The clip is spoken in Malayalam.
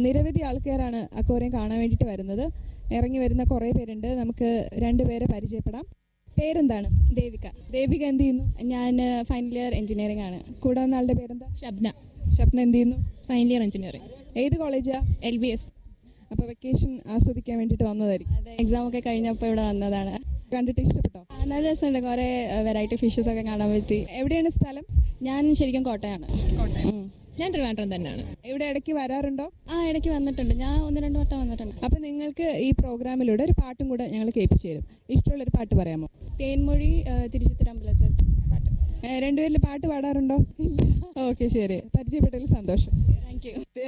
നിരവധി ആൾക്കാരാണ് അക്വേറിയം കാണാൻ വേണ്ടിയിട്ട് വരുന്നത് ഇറങ്ങി വരുന്ന കുറേ പേരുണ്ട് നമുക്ക് രണ്ടുപേരെ പരിചയപ്പെടാം പേരെന്താണ് ദേവിക ദേവിക എന്ത് ചെയ്യുന്നു ഞാൻ ഫൈനൽ ഇയർ എഞ്ചിനീയറിംഗ് ആണ് കൂടെ വന്ന ആളുടെ പേരെന്താ ഷബ്ന ഷപ്ന എന്ത് ചെയ്യുന്നു ഫൈനൽ ഇയർ എഞ്ചിനീയറിംഗ് ഏത് കോളേജാ എൽ ബി എസ് അപ്പോൾ വെക്കേഷൻ ആസ്വദിക്കാൻ വേണ്ടിയിട്ട് വന്നതായിരിക്കും അതെ എക്സാം ഒക്കെ കഴിഞ്ഞപ്പോൾ ഇവിടെ വന്നതാണ് കണ്ടിട്ട് ഇഷ്ടപ്പെട്ടോ ആ, നല്ല രസമുണ്ട് കുറേ വെറൈറ്റി ഫിഷസ് ഒക്കെ കാണാൻ പറ്റി എവിടെയാണ് സ്ഥലം ഞാൻ ശരിക്കും കോട്ടയാണ് ഉം. ഞാൻ ട്രിവാൻഡ്രം തന്നെയാണ് ഇവിടെ ഇടയ്ക്ക് വരാറുണ്ടോ ആ ഇടയ്ക്ക് വന്നിട്ടുണ്ട് ഞാൻ ഒന്ന് രണ്ട് വട്ടം വന്നിട്ടുണ്ട് അപ്പൊ നിങ്ങൾക്ക് ഈ പ്രോഗ്രാമിലൂടെ ഒരു പാട്ടും കൂടെ ഞങ്ങൾ കേൾപ്പിച്ചു തരും ഇഷ്ടമുള്ള ഒരു പാട്ട് പറയാമോ തേൻമൊഴി തിരുച്ചിത്തരമ്പലത്തെ പാട്ട് ഏ, രണ്ടുപേരിൽ പാട്ട് പാടാറുണ്ടോ ഓക്കെ ശരി പരിചയപ്പെട്ടതിൽ സന്തോഷം താങ്ക് യു